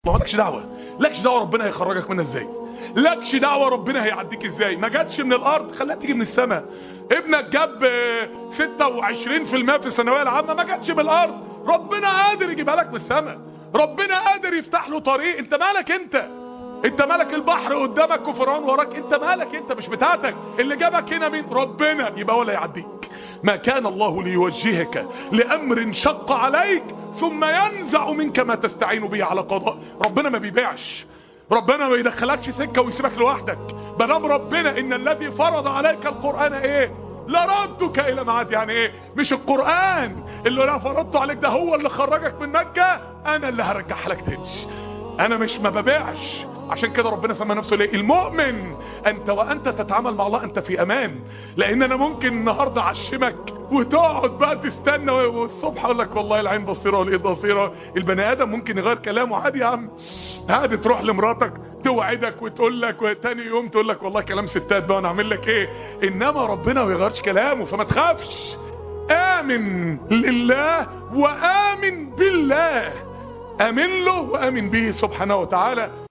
ما لكش دعوه لكش دعوه ربنا هيخرجك منها ازاي لكش دعوه ربنا هيعديك ازاي ما جاتش من الارض خليها تيجي من السماء ابنك جاب آه، 26% في الثانويه العامه ما جاتش من الارض ربنا قادر يجيبها لك من السماء ربنا قادر يفتح له طريق انت مالك انت انت مالك البحر قدامك وفرعون وراك انت مالك انت مش بتاعتك اللي جابك هنا مين ربنا يبقى ولا يعديك ما كان الله ليوجهك لامر شق عليك ثم ينزع منك ما تستعين به على قضاء ربنا ما بيبيعش ربنا ما يدخلكش سكه ويسيبك لوحدك بنام ربنا ان الذي فرض عليك القران ايه لردك الى معاد يعني ايه مش القران اللي انا فرضته عليك ده هو اللي خرجك من مكه انا اللي هرجعها لك تاني انا مش ما ببيعش عشان كده ربنا سمى نفسه ليه المؤمن انت وانت تتعامل مع الله انت في امان لان انا ممكن النهارده اعشمك وتقعد بقى تستنى والصبح اقول لك والله العين بصيره والايد بصيره البني ادم ممكن يغير كلامه عادي يا عم عادي تروح لمراتك توعدك وتقول لك وتاني يوم تقول لك والله كلام ستات بقى انا اعمل لك ايه انما ربنا ما يغيرش كلامه فما تخافش امن لله وامن بالله امن له وامن به سبحانه وتعالى